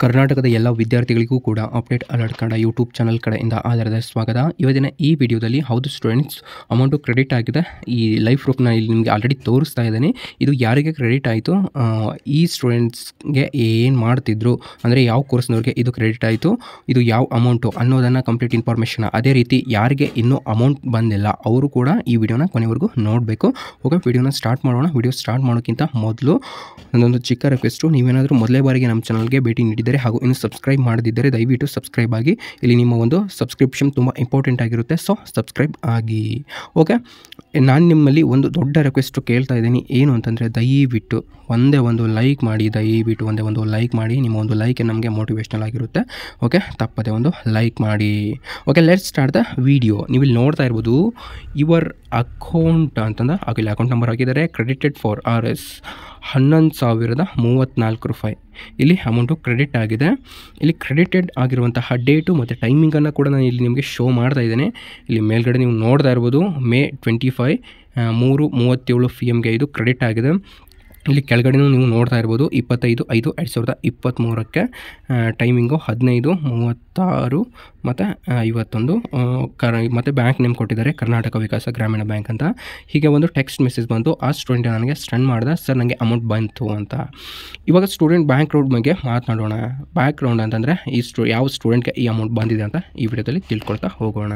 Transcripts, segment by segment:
ಕರ್ನಾಟಕದ ಎಲ್ಲ ವಿದ್ಯಾರ್ಥಿಗಳಿಗೂ ಕೂಡ update alert Kannada YouTube channel ಕಡೆಯಿಂದ ಆಧಾರದ ಸ್ವಾಗತ ಇವತ್ತಿನ ಈ ವಿಡಿಯೋದಲ್ಲಿ ಹೌದು ಸ್ಟೂಡೆಂಟ್ಸ್ ಅಮೌಂಟು ಕ್ರೆಡಿಟ್ ಆಗಿದೆ ಈ ಲೈಫ್ ಪ್ರೂಫ್ನ ಇಲ್ಲಿ ನಿಮಗೆ ಆಲ್ರೆಡಿ ತೋರಿಸ್ತಾ ಇದ್ದೀನಿ ಇದು ಯಾರಿಗೆ ಕ್ರೆಡಿಟ್ ಆಯಿತು ಈ ಸ್ಟೂಡೆಂಟ್ಸ್ಗೆ ಏನು ಮಾಡ್ತಿದ್ರು ಅಂದರೆ ಯಾವ ಕೋರ್ಸ್ನವ್ರಿಗೆ ಇದು ಕ್ರೆಡಿಟ್ ಆಯಿತು ಇದು ಯಾವ ಅಮೌಂಟು ಅನ್ನೋದನ್ನು ಕಂಪ್ಲೀಟ್ ಇನ್ಫಾರ್ಮೇಷನ್ ಅದೇ ರೀತಿ ಯಾರಿಗೆ ಇನ್ನೂ ಅಮೌಂಟ್ ಬಂದಿಲ್ಲ ಅವರು ಕೂಡ ಈ ವಿಡಿಯೋನ ಕೊನೆವರೆಗೂ ನೋಡಬೇಕು ಓಕೆ ವಿಡಿಯೋನ ಸ್ಟಾರ್ಟ್ ಮಾಡೋಣ ವಿಡಿಯೋ ಸ್ಟಾರ್ಟ್ ಮಾಡೋಕ್ಕಿಂತ ಮೊದಲು ನನ್ನೊಂದು ಚಿಕ್ಕ ರಿಕ್ವೆಸ್ಟು ನೀವೇನಾದರೂ ಮೊದಲೇ ಬಾರಿಗೆ ನಮ್ಮ ಚಾನಲ್ಗೆ ಭೇಟಿ ನೀಡಿದರೆ ಹಾಗೂ ಇನ್ನು ಸಬ್ಸ್ಕ್ರೈಬ್ ಮಾಡದಿದ್ದರೆ ದಯವಿಟ್ಟು ಸಬ್ಸ್ಕ್ರೈಬ್ ಆಗಿ ಇಲ್ಲಿ ನಿಮ್ಮ ಒಂದು ಸಬ್ಸ್ಕ್ರಿಪ್ಷನ್ ತುಂಬ ಇಂಪಾರ್ಟೆಂಟ್ ಆಗಿರುತ್ತೆ ಸೊ ಸಬ್ಸ್ಕ್ರೈಬ್ ಆಗಿ ಓಕೆ ನಾನು ನಿಮ್ಮಲ್ಲಿ ಒಂದು ದೊಡ್ಡ ರಿಕ್ವೆಸ್ಟು ಕೇಳ್ತಾ ಇದ್ದೀನಿ ಏನು ಅಂತಂದರೆ ದಯವಿಟ್ಟು ಒಂದೇ ಒಂದು ಲೈಕ್ ಮಾಡಿ ದಯವಿಟ್ಟು ಒಂದೇ ಒಂದು ಲೈಕ್ ಮಾಡಿ ನಿಮ್ಮ ಒಂದು ಲೈಕ್ ನಮಗೆ ಮೋಟಿವೇಶ್ನಲ್ ಆಗಿರುತ್ತೆ ಓಕೆ ತಪ್ಪದೆ ಒಂದು ಲೈಕ್ ಮಾಡಿ okay let start the video ನೀವು ಇಲ್ಲಿ ನೋಡ್ತಾ ಇರ್ಬೋದು ಯುವರ್ ಅಕೌಂಟ್ ಅಂತಂದ್ರೆ ಆಗಿಲ್ಲ ಅಕೌಂಟ್ ನಂಬರ್ ಹಾಕಿದ್ದಾರೆ ಕ್ರೆಡಿಟೆಡ್ ಫಾರ್ ಆರ್ ಎಸ್ ಹನ್ನೊಂದು ಸಾವಿರದ ಮೂವತ್ತ್ನಾಲ್ಕು ರೂಪಾಯಿ ಇಲ್ಲಿ ಅಮೌಂಟು ಕ್ರೆಡಿಟ್ ಆಗಿದೆ ಇಲ್ಲಿ ಕ್ರೆಡಿಟೆಡ್ ಆಗಿರುವಂತಹ ಡೇಟು ಮತ್ತು ಟೈಮಿಂಗನ್ನು ಕೂಡ ನಾನು ಇಲ್ಲಿ ನಿಮಗೆ ಶೋ ಮಾಡ್ತಾ ಇದ್ದೇನೆ ಇಲ್ಲಿ ಮೇಲ್ಗಡೆ ನೀವು ನೋಡ್ತಾ ಇರ್ಬೋದು ಮೇ ಟ್ವೆಂಟಿ ಫೈ ಮೂರು ಮೂವತ್ತೇಳು ಪಿ ಎಮ್ಗೆ ಇದು ಕ್ರೆಡಿಟ್ ಆಗಿದೆ ಇಲ್ಲಿ ಕೆಳಗಡೆನೂ ನೀವು ನೋಡ್ತಾ ಇರ್ಬೋದು ಇಪ್ಪತ್ತೈದು ಐದು ಎರಡು ಸಾವಿರದ ಇಪ್ಪತ್ತ್ಮೂರಕ್ಕೆ ಟೈಮಿಂಗು ಹದಿನೈದು ಮೂವತ್ತಾರು ಮತ್ತು ಐವತ್ತೊಂದು ಕರ ಮತ್ತು ಬ್ಯಾಂಕ್ ನೇಮ್ ಕೊಟ್ಟಿದ್ದಾರೆ ಕರ್ನಾಟಕ ವಿಕಾಸ ಗ್ರಾಮೀಣ ಬ್ಯಾಂಕ್ ಅಂತ ಹೀಗೆ ಒಂದು ಟೆಕ್ಸ್ಟ್ ಮೆಸೇಜ್ ಬಂತು ಆ ಸ್ಟೂಡೆಂಟ್ ನನಗೆ ಸ್ಟನ್ ಮಾಡಿದೆ ಸರ್ ನನಗೆ ಅಮೌಂಟ್ ಬಂತು ಅಂತ ಇವಾಗ ಸ್ಟೂಡೆಂಟ್ ಬ್ಯಾಂಕ್ ರೌಂಡ್ ಬಗ್ಗೆ ಮಾತನಾಡೋಣ ಬ್ಯಾಂಕ್ ರೌಂಡ್ ಅಂತಂದರೆ ಈ ಸ್ಟೂ ಯಾವ ಸ್ಟೂಡೆಂಟ್ಗೆ ಈ ಅಮೌಂಟ್ ಬಂದಿದೆ ಅಂತ ಈ ವಿಡಿಯೋದಲ್ಲಿ ತಿಳ್ಕೊಳ್ತಾ ಹೋಗೋಣ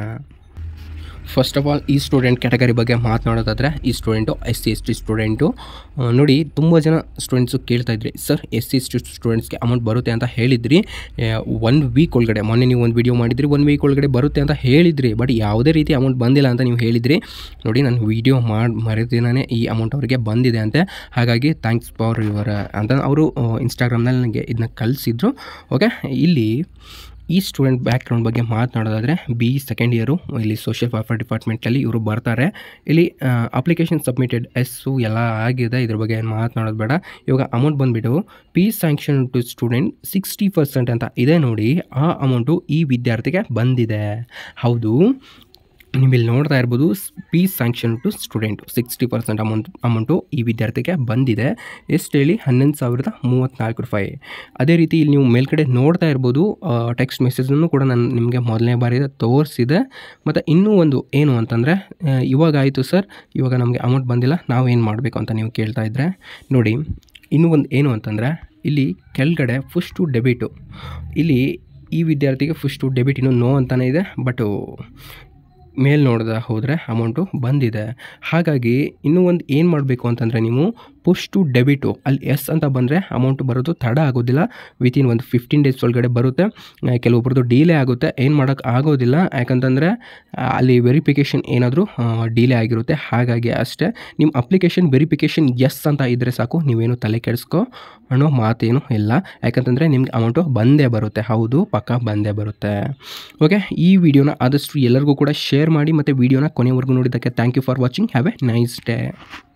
ಫಸ್ಟ್ ಆಫ್ ಆಲ್ ಈ ಸ್ಟೂಡೆಂಟ್ ಕ್ಯಾಟಗರಿ ಬಗ್ಗೆ ಮಾತನಾಡೋದಾದರೆ ಈ student S C S T student ನೋಡಿ ತುಂಬ ಜನ ಸ್ಟೂಡೆಂಟ್ಸು ಕೇಳ್ತಾ ಇದ್ರಿ sir S C S T ಸ್ಟೂಡೆಂಟ್ಸ್ಗೆ ಅಮೌಂಟ್ ಬರುತ್ತೆ ಅಂತ ಹೇಳಿದ್ರಿ ಒನ್ ವೀಕ್ ಒಳಗಡೆ ಮೊನ್ನೆ ನೀವು ಒಂದು ವಿಡಿಯೋ ಮಾಡಿದ್ರಿ ಒನ್ ವೀಕ್ ಒಳಗಡೆ ಬರುತ್ತೆ ಅಂತ ಹೇಳಿದ್ರಿ ಬಟ್ ಯಾವುದೇ ರೀತಿ ಅಮೌಂಟ್ ಬಂದಿಲ್ಲ ಅಂತ ನೀವು ಹೇಳಿದ್ರಿ ನೋಡಿ ನಾನು ವಿಡಿಯೋ ಮಾಡಿ ಮರೆದಿನೇ ಈ ಅಮೌಂಟ್ ಅವರಿಗೆ ಬಂದಿದೆ ಅಂತೆ ಹಾಗಾಗಿ ಥ್ಯಾಂಕ್ಸ್ ಫಾರ್ ಯುವರ್ ಅಂತ ಅವರು ಇನ್ಸ್ಟಾಗ್ರಾಮ್ನಲ್ಲಿ ನನಗೆ ಇದನ್ನ ಕಳಿಸಿದ್ರು ಓಕೆ ಇಲ್ಲಿ ಈ ಸ್ಟೂಡೆಂಟ್ ಬ್ಯಾಕ್ಗ್ರೌಂಡ್ ಬಗ್ಗೆ ಮಾತನಾಡೋದಾದರೆ ಬಿ ಸೆಕೆಂಡ್ ಇಯರು ಇಲ್ಲಿ ಸೋಷಿಯಲ್ ವೆಲ್ಫೇರ್ ಡಿಪಾರ್ಟ್ಮೆಂಟಲ್ಲಿ ಇವರು ಬರ್ತಾರೆ ಇಲ್ಲಿ ಅಪ್ಲಿಕೇಶನ್ ಸಬ್ಮಿಟೆಡ್ ಎಸ್ಸು ಎಲ್ಲ ಆಗಿದೆ ಇದ್ರ ಬಗ್ಗೆ ಏನು ಮಾತನಾಡೋದು ಬೇಡ ಇವಾಗ ಅಮೌಂಟ್ ಬಂದುಬಿಟ್ಟು P sanction to student sixty percent ಅಂತ ಇದೆ ನೋಡಿ ಆ ಅಮೌಂಟು ಈ ವಿದ್ಯಾರ್ಥಿಗೆ ಬಂದಿದೆ ಹೌದು ನೀವು ಇಲ್ಲಿ ನೋಡ್ತಾ ಇರ್ಬೋದು P sanction to student sixty percent amount amount ಈ ವಿದ್ಯಾರ್ಥಿಗೆ ಬಂದಿದೆ ಎಷ್ಟು ಹೇಳಿ ಹನ್ನೊಂದು ಸಾವಿರದ ಮೂವತ್ತ್ನಾಲ್ಕು ರೂಪಾಯಿ ಅದೇ ರೀತಿ ಇಲ್ಲಿ ನೀವು ಮೇಲ್ಗಡೆ ನೋಡ್ತಾ ಇರ್ಬೋದು ಟೆಕ್ಸ್ಟ್ ಮೆಸೇಜನ್ನು ಕೂಡ ನಾನು ನಿಮಗೆ ಮೊದಲನೇ ಬಾರಿ ತೋರಿಸಿದೆ ಮತ್ತು ಇನ್ನೂ ಒಂದು ಏನು ಅಂತಂದರೆ ಇವಾಗ ಆಯಿತು ಸರ್ ಇವಾಗ ನಮಗೆ ಅಮೌಂಟ್ ಬಂದಿಲ್ಲ ನಾವು ಏನು ಮಾಡಬೇಕು ಅಂತ ನೀವು ಕೇಳ್ತಾ ಇದ್ದರೆ ನೋಡಿ ಇನ್ನೂ ಒಂದು ಏನು ಅಂತಂದರೆ ಇಲ್ಲಿ ಕೆಳಗಡೆ ಫಸ್ಟು ಡೆಬಿಟು ಇಲ್ಲಿ ಈ ವಿದ್ಯಾರ್ಥಿಗೆ ಫಸ್ಟು ಡೆಬಿಟ್ ಇನ್ನೂ ನೋ ಅಂತಲೇ ಇದೆ ಬಟು ಮೇಲ್ ನೋಡ್ದೆ ಹೋದರೆ ಅಮೌಂಟು ಬಂದಿದೆ ಹಾಗಾಗಿ ಇನ್ನೂ ಒಂದು ಏನು ಮಾಡಬೇಕು ಅಂತಂದರೆ ನೀವು ಪುಷ್ ಟು ಡೆಬಿಟು ಅಲ್ಲಿ ಎಸ್ ಅಂತ ಬಂದರೆ ಅಮೌಂಟ್ ಬರೋದು ತಡ ಆಗೋದಿಲ್ಲ ವಿತಿನ್ ಒಂದು ಫಿಫ್ಟೀನ್ ಡೇಸ್ ಒಳಗಡೆ ಬರುತ್ತೆ ಕೆಲವೊಬ್ರದ್ದು ಡೀಲೇ ಆಗುತ್ತೆ ಏನು ಮಾಡೋಕ್ಕೆ ಆಗೋದಿಲ್ಲ ಯಾಕಂತಂದರೆ ಅಲ್ಲಿ ವೆರಿಫಿಕೇಷನ್ ಏನಾದರೂ ಡೀಲೇ ಆಗಿರುತ್ತೆ ಹಾಗಾಗಿ ಅಷ್ಟೇ ನಿಮ್ಮ ಅಪ್ಲಿಕೇಶನ್ ವೆರಿಫಿಕೇಷನ್ ಎಸ್ ಅಂತ ಇದ್ದರೆ ಸಾಕು ನೀವೇನು ತಲೆ ಕೆಡಿಸ್ಕೊ ಅನ್ನೋ ಮಾತೇನು ಇಲ್ಲ ಯಾಕಂತಂದರೆ ನಿಮ್ಗೆ ಅಮೌಂಟು ಬಂದೇ ಬರುತ್ತೆ ಹೌದು ಪಕ್ಕ ಬಂದೇ ಬರುತ್ತೆ ಓಕೆ ಈ ವಿಡಿಯೋನ ಆದಷ್ಟು ಎಲ್ಲರಿಗೂ ಕೂಡ ಶೇರ್ ಮಾಡಿ ಮತ್ತು ವಿಡಿಯೋನ ಕೊನೆವರೆಗೂ ನೋಡಿದ್ದಕ್ಕೆ thank you for watching have a nice day